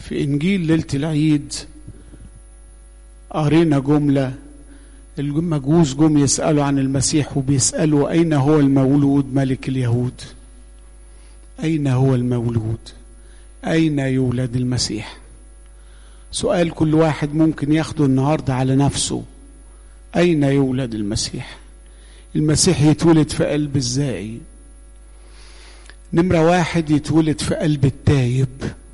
في إنجيل ليلة العيد قرينا جملة المجوس جم يسألوا عن المسيح وبيسألوا أين هو المولود ملك اليهود أين هو المولود أين يولد المسيح سؤال كل واحد ممكن ياخده النهاردة على نفسه أين يولد المسيح المسيح يتولد في قلب ازاي نمرة واحد يتولد في قلب التايب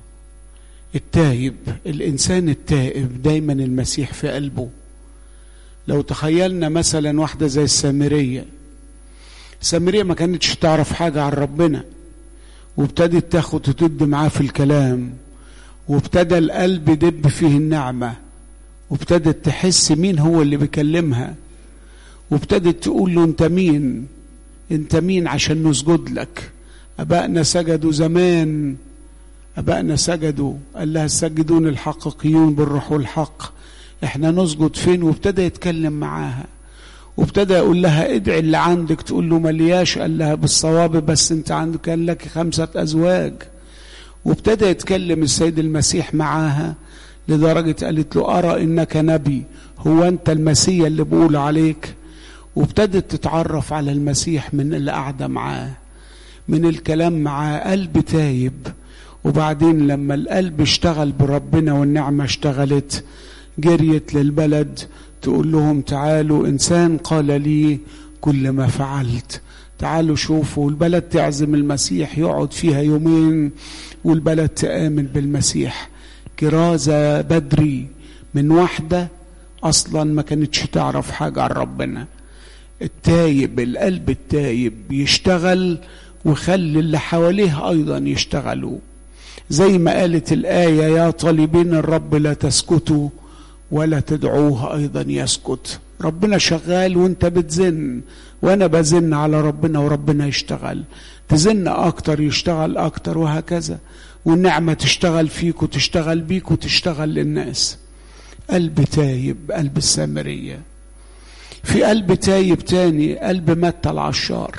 التايب الإنسان التائب دايما المسيح في قلبه لو تخيلنا مثلا واحدة زي السامرية السامرية ما كانتش تعرف حاجة عن ربنا وابتدت تاخد وتد معاه في الكلام وابتدى القلب دب فيه النعمة وابتدت تحس مين هو اللي بيكلمها وابتدت تقول له انت مين انت مين عشان نسجد لك ابائنا سجدوا زمان ابائنا سجدوا قال لها الساجدون الحقيقيون بالروح والحق احنا نسجد فين وابتدى يتكلم معاها وابتدى يقول لها ادعي اللي عندك تقول له ملياش قال لها بالصواب بس انت عندك كان لك خمسة ازواج وابتدى يتكلم السيد المسيح معاها لدرجة قالت له أرى إنك نبي هو أنت المسيح اللي بقول عليك وابتدت تتعرف على المسيح من اللي قاعدة معاه من الكلام معاه قلب تايب وبعدين لما القلب اشتغل بربنا والنعمة اشتغلت جريت للبلد تقول لهم تعالوا إنسان قال لي كل ما فعلت تعالوا شوفوا البلد تعزم المسيح يقعد فيها يومين والبلد تآمن بالمسيح كرازة بدري من واحدة أصلا ما كانتش تعرف حاجة عن ربنا التايب القلب التايب يشتغل ويخلي اللي حواليه أيضا يشتغلوا زي ما قالت الآية يا طالبين الرب لا تسكتوا ولا تدعوه أيضا يسكت ربنا شغال وانت بتزن وانا بزن على ربنا وربنا يشتغل تزن اكتر يشتغل اكتر وهكذا والنعمة تشتغل فيك وتشتغل بيك وتشتغل للناس قلب تايب قلب السامرية في قلب تايب تاني قلب متى العشار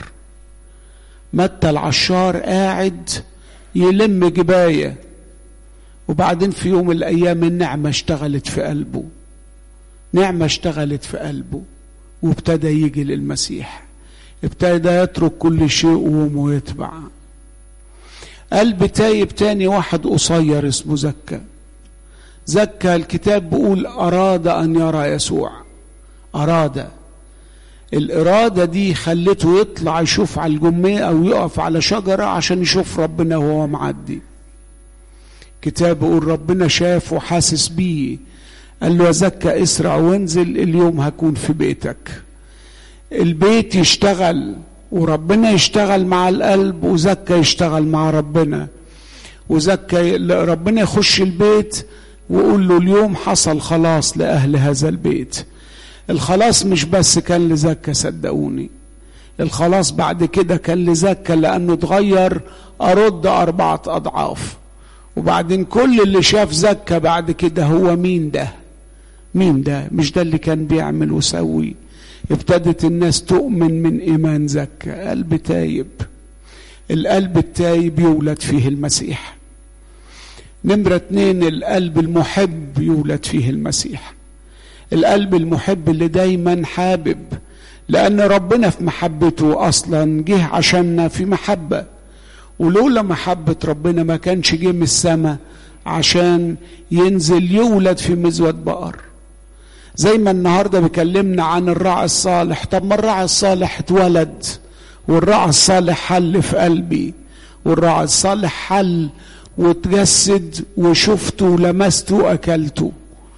متى العشار قاعد يلم جباية وبعدين في يوم من الأيام النعمة اشتغلت في قلبه نعمة اشتغلت في قلبه وابتدى يجي للمسيح ابتدى يترك كل شيء ويقوم ويتبع قلب تايب تاني واحد قصير اسمه زكا زكا الكتاب بيقول أراد أن يرى يسوع أراد الإرادة دي خلته يطلع يشوف على الجمية أو يقف على شجرة عشان يشوف ربنا وهو معدي كتاب بيقول ربنا شاف وحاسس بيه قال له يا زكا اسرع وانزل اليوم هكون في بيتك البيت يشتغل وربنا يشتغل مع القلب وزكا يشتغل مع ربنا وزكا ربنا يخش البيت ويقول له اليوم حصل خلاص لأهل هذا البيت الخلاص مش بس كان لزكا صدقوني الخلاص بعد كده كان لزكا لأنه اتغير أرد أربعة أضعاف وبعدين كل اللي شاف زكا بعد كده هو مين ده مين ده مش ده اللي كان بيعمل وسوي ابتدت الناس تؤمن من ايمان زكا قلب تايب القلب التايب يولد فيه المسيح نمرة اتنين القلب المحب يولد فيه المسيح القلب المحب اللي دايما حابب لأن ربنا في محبته أصلا جه عشاننا في محبة ولولا محبة ربنا ما كانش جه من السماء عشان ينزل يولد في مزود بقر زي ما النهاردة بيكلمنا عن الراعي الصالح طب ما الراعي الصالح اتولد والراعي الصالح حل في قلبي والراعي الصالح حل وتجسد وشفته ولمسته واكلته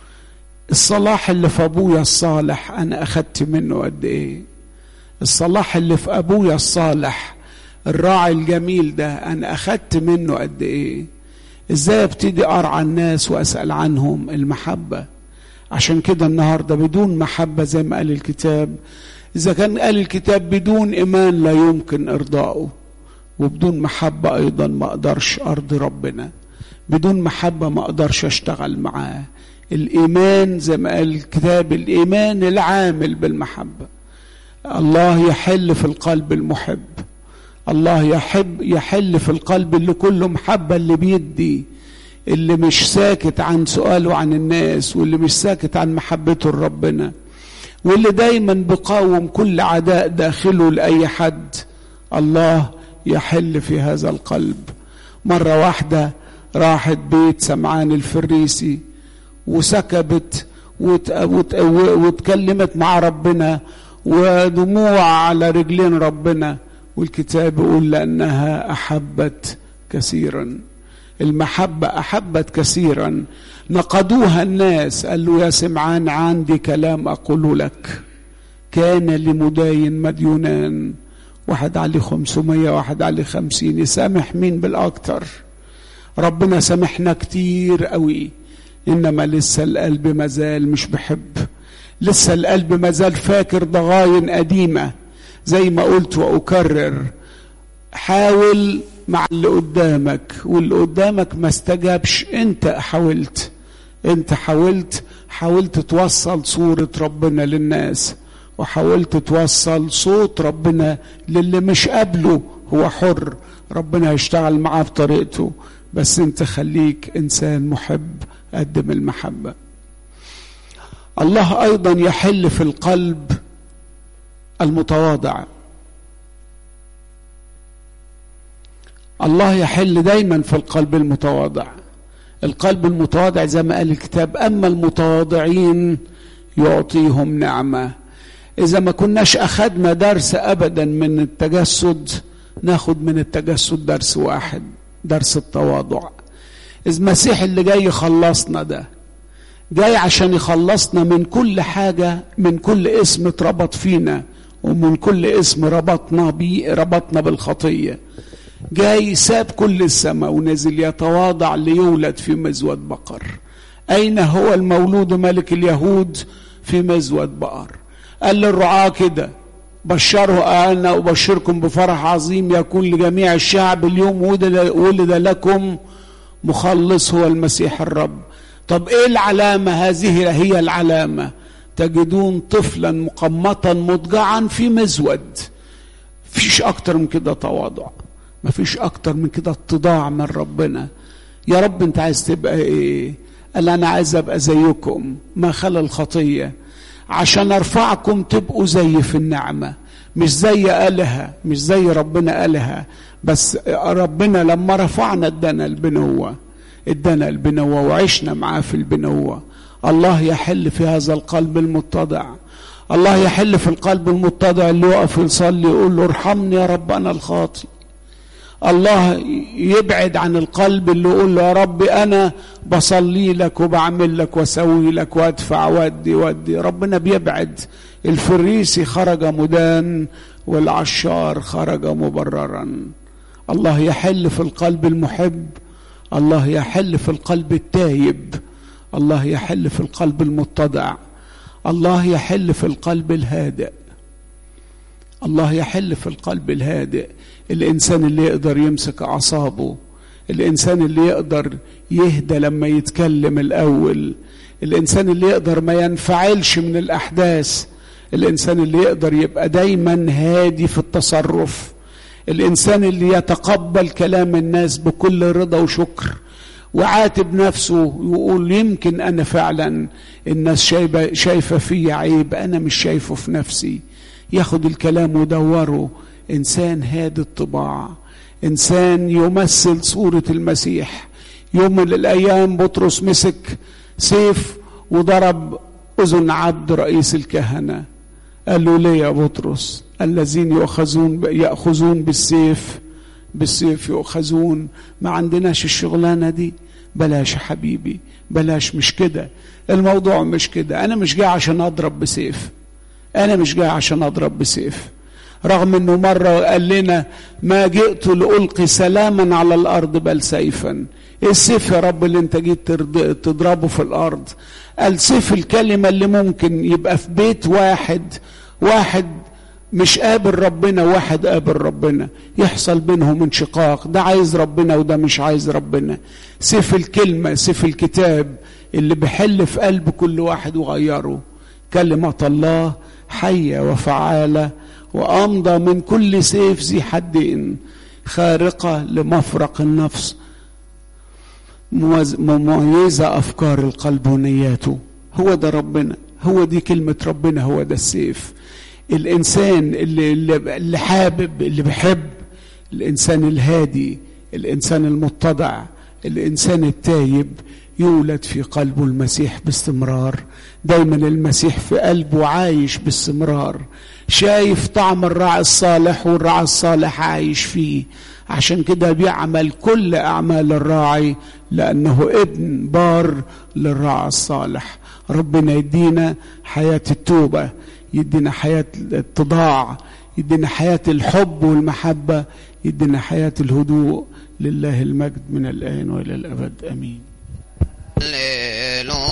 الصلاح اللي في ابويا الصالح انا اخدت منه قد ايه الصلاح اللي في ابويا الصالح الراعي الجميل ده انا اخدت منه قد ايه ازاي ابتدي ارعى الناس واسال عنهم المحبه عشان كده النهارده بدون محبه زي ما قال الكتاب اذا كان قال الكتاب بدون ايمان لا يمكن ارضائه وبدون محبه ايضا ما اقدرش ارضي ربنا بدون محبه ما اقدرش اشتغل معاه الايمان زي ما قال الكتاب الايمان العامل بالمحبه الله يحل في القلب المحب الله يحب يحل في القلب اللي كله محبه اللي بيدي اللي مش ساكت عن سؤاله عن الناس واللي مش ساكت عن محبته لربنا واللي دايما بقاوم كل عداء داخله لأي حد الله يحل في هذا القلب مرة واحدة راحت بيت سمعان الفريسي وسكبت وت... وت... واتكلمت مع ربنا ودموع على رجلين ربنا والكتاب يقول لأنها أحبت كثيرا المحبة أحبت كثيرا نقدوها الناس قال له يا سمعان عندي كلام أقول لك كان لمداين مديونان واحد عليه خمسمية واحد عليه خمسين يسامح مين بالأكتر ربنا سامحنا كتير قوي إنما لسه القلب مازال مش بحب لسه القلب مازال فاكر ضغاين قديمة زي ما قلت وأكرر حاول مع اللي قدامك واللي قدامك ما استجابش انت حاولت انت حاولت حاولت توصل صورة ربنا للناس وحاولت توصل صوت ربنا للي مش قابله هو حر ربنا هيشتغل معاه بطريقته بس انت خليك انسان محب قدم المحبة الله ايضا يحل في القلب المتواضع الله يحل دايما في القلب المتواضع القلب المتواضع زي ما قال الكتاب اما المتواضعين يعطيهم نعمه اذا ما كناش اخذنا درس ابدا من التجسد ناخد من التجسد درس واحد درس التواضع اذا المسيح اللي جاي يخلصنا ده جاي عشان يخلصنا من كل حاجه من كل اسم اتربط فينا ومن كل اسم ربطنا بيه ربطنا بالخطيه جاي ساب كل السماء ونزل يتواضع ليولد في مزود بقر أين هو المولود ملك اليهود في مزود بقر قال للرعاة كده بشره أنا أبشركم بفرح عظيم يكون لجميع الشعب اليوم ولد لكم مخلص هو المسيح الرب طب ايه العلامة هذه هي العلامة تجدون طفلا مقمطا مضجعا في مزود فيش اكتر من كده تواضع مفيش اكتر من كده اتضاع من ربنا يا رب انت عايز تبقى ايه قال انا عايز ابقى زيكم ما خلا الخطيه عشان ارفعكم تبقوا زي في النعمه مش زي آلهة مش زي ربنا آلهة بس ربنا لما رفعنا ادانا البنوة ادانا البنوة وعشنا معاه في البنوة الله يحل في هذا القلب المتضع الله يحل في القلب المتضع اللي يقف يصلي يقول له ارحمني يا رب انا الخاطئ الله يبعد عن القلب اللي يقول له يا رب انا بصلي لك وبعمل لك واسوي لك وادفع وادي وادي ربنا بيبعد الفريسي خرج مدان والعشار خرج مبررا الله يحل في القلب المحب الله يحل في القلب التايب الله يحل في القلب المتضع الله يحل في القلب الهادئ الله يحل في القلب الهادئ الانسان اللي يقدر يمسك اعصابه الانسان اللي يقدر يهدى لما يتكلم الاول الانسان اللي يقدر ما ينفعلش من الاحداث الانسان اللي يقدر يبقى دايما هادي في التصرف الانسان اللي يتقبل كلام الناس بكل رضا وشكر وعاتب نفسه ويقول يمكن انا فعلا الناس شايفه شايفه فيا عيب انا مش شايفه في نفسي ياخد الكلام ودوره انسان هادي الطباع انسان يمثل صوره المسيح يوم من الايام بطرس مسك سيف وضرب اذن عبد رئيس الكهنه قال له ليه يا بطرس الذين يؤخذون ياخذون بالسيف بالسيف يؤخذون ما عندناش الشغلانه دي بلاش يا حبيبي بلاش مش كده الموضوع مش كده انا مش جاي عشان اضرب بسيف انا مش جاي عشان اضرب بسيف رغم انه مره قال لنا ما جئت لالقي سلاما على الارض بل سيفا ايه السيف يا رب اللي انت جيت تضربه في الارض قال سيف الكلمه اللي ممكن يبقى في بيت واحد واحد مش قابل ربنا واحد قابل ربنا يحصل بينهم انشقاق ده عايز ربنا وده مش عايز ربنا سيف الكلمة سيف الكتاب اللي بيحل في قلب كل واحد وغيره كلمة الله حية وفعالة وأمضى من كل سيف ذي حدين خارقة لمفرق النفس مميزة أفكار القلب ونياته هو ده ربنا هو دي كلمة ربنا هو ده السيف الإنسان اللي, اللي حابب اللي بيحب الإنسان الهادي الإنسان المتضع الإنسان التايب يولد في قلبه المسيح باستمرار دايما المسيح في قلبه عايش باستمرار شايف طعم الراعي الصالح والراعي الصالح عايش فيه عشان كده بيعمل كل أعمال الراعي لأنه ابن بار للراعي الصالح ربنا يدينا حياة التوبة يدينا حياة الاتضاع يدينا حياة الحب والمحبة يدينا حياة الهدوء لله المجد من الآن وإلى الأبد آمين